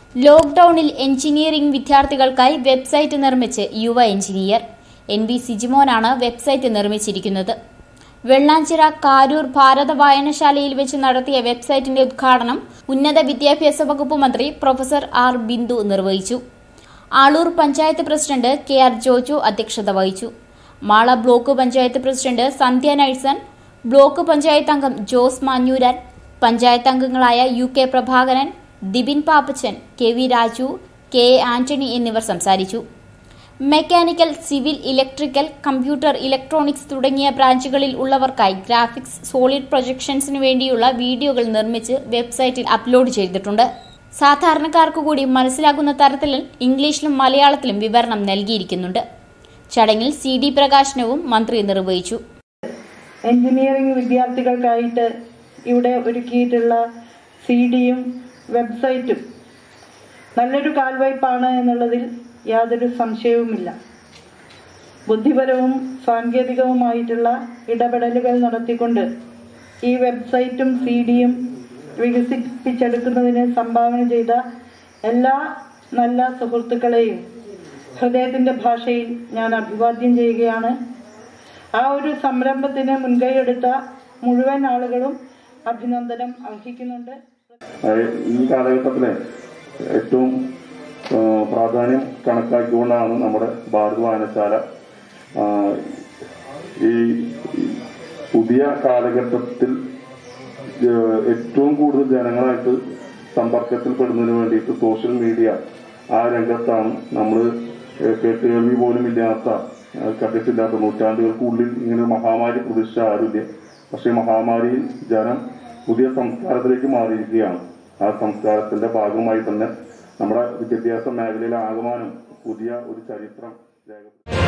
ലോക്ഡൌണിൽ എഞ്ചിനീയറിംഗ് വിദ്യാർത്ഥികൾക്കായി വെബ്സൈറ്റ് നിർമ്മിച്ച് യുവ എഞ്ചിനീയർ എൻ വി സിജിമോനാണ് വെബ്സൈറ്റ് നിർമ്മിച്ചിരിക്കുന്നത് വെള്ളാഞ്ചിറ കാരൂർ ഭാരത വായനശാലയിൽ വെച്ച് നടത്തിയ വെബ്സൈറ്റിന്റെ ഉദ്ഘാടനം ഉന്നത വിദ്യാഭ്യാസ വകുപ്പ് മന്ത്രി പ്രൊഫസർ ആർ ബിന്ദു നിർവഹിച്ചു Aloor panchayat president K R Joju അധ്യക്ഷത വഹിച്ചു Mala block panchayat president Sandhya Nurson block panchayat അംഗം ജോസ് മാഞ്ഞൂരാൻ പഞ്ചായത്ത് അംഗങ്ങളായ U K Prabhakaran Dibin Pappachan K V Raju K A Antony എന്നിവർ സംസാരിച്ചു mechanical civil electrical computer electronics തുടങ്ങിയ ബ്രാഞ്ചുകളിൽ ഉള്ളവർക്കായി ഗ്രാഫിക്സ് സോളിഡ് പ്രൊജക്ഷൻസിനു വേണ്ടിയുള്ള വീഡിയോകൾ നിർമ്മിച്ച് വെബ്സൈറ്റിൽ അപ്ലോഡ് ചെയ്തിട്ടുണ്ട് സാധാരണക്കാർക്ക് കൂടി മനസ്സിലാകുന്ന തരത്തിൽ ഇംഗ്ലീഷിലും മലയാളത്തിലും വിവരണം നൽകിയിരിക്കുന്നുണ്ട് ചടങ്ങിൽ സി ഡി പ്രകാശനവും മന്ത്രി നിർവഹിച്ചു എഞ്ചിനീയറിംഗ് വിദ്യാർത്ഥികൾക്കായിട്ട് ഇവിടെ ഒരുക്കിയിട്ടുള്ള സി ഡിയും വെബ്സൈറ്റും നല്ലൊരു കാൽവയ്പാണ് എന്നുള്ളതിൽ യാതൊരു സംശയവുമില്ല ബുദ്ധിപരവും സാങ്കേതികവുമായിട്ടുള്ള ഇടപെടലുകൾ നടത്തിക്കൊണ്ട് ഈ വെബ്സൈറ്റും സി ഡിയും വികസിപ്പിച്ചെടുക്കുന്നതിന് സംഭാവന ചെയ്ത എല്ലാ നല്ല സുഹൃത്തുക്കളെയും ഹൃദയത്തിൻ്റെ ഭാഷയിൽ ഞാൻ അഭിവാദ്യം ചെയ്യുകയാണ് ആ ഒരു സംരംഭത്തിന് മുൻകൈയെടുത്ത മുഴുവൻ ആളുകളും അഭിനന്ദനം അർഹിക്കുന്നുണ്ട് അതായത് ഈ കാലഘട്ടത്തിലെ ഏറ്റവും ആ, പ്രാധാന്യം കണക്കാക്കിക്കൊണ്ടാണ് നമ്മുടെ ഭാരത് വായനശാല ആ, ഈ ഈ പുതിയ കാലഘട്ടത്തിൽ ആ, ഏറ്റവും കൂടുതൽ ജനങ്ങളായിട്ട് സമ്പർക്കത്തിൽ പെടുന്നതിന് വേണ്ടിയിട്ട് സോഷ്യൽ മീഡിയ ആ രംഗത്താണ് നമ്മൾ കേട്ടുകേൾവി പോലും ഇല്ലാത്ത ആ, കണ്ടിട്ടില്ലാത്ത നൂറ്റാണ്ടുകൾക്കുള്ളിൽ ഇങ്ങനെ ഒരു മഹാമാരി പ്രതീക്ഷിച്ച ആരുമില്ല പക്ഷേ മഹാമാരിയിൽ ജനം പുതിയ സംസ്കാരത്തിലേക്ക് മാറിയിരിക്കുകയാണ് ആ സംസ്കാരത്തിന്റെ ഭാഗമായി തന്നെ നമ്മുടെ വിദ്യാഭ്യാസ മേഖലയിലെ ആകമാനം പുതിയ ഒരു ചരിത്രം രേഖപ്പെടുത്തി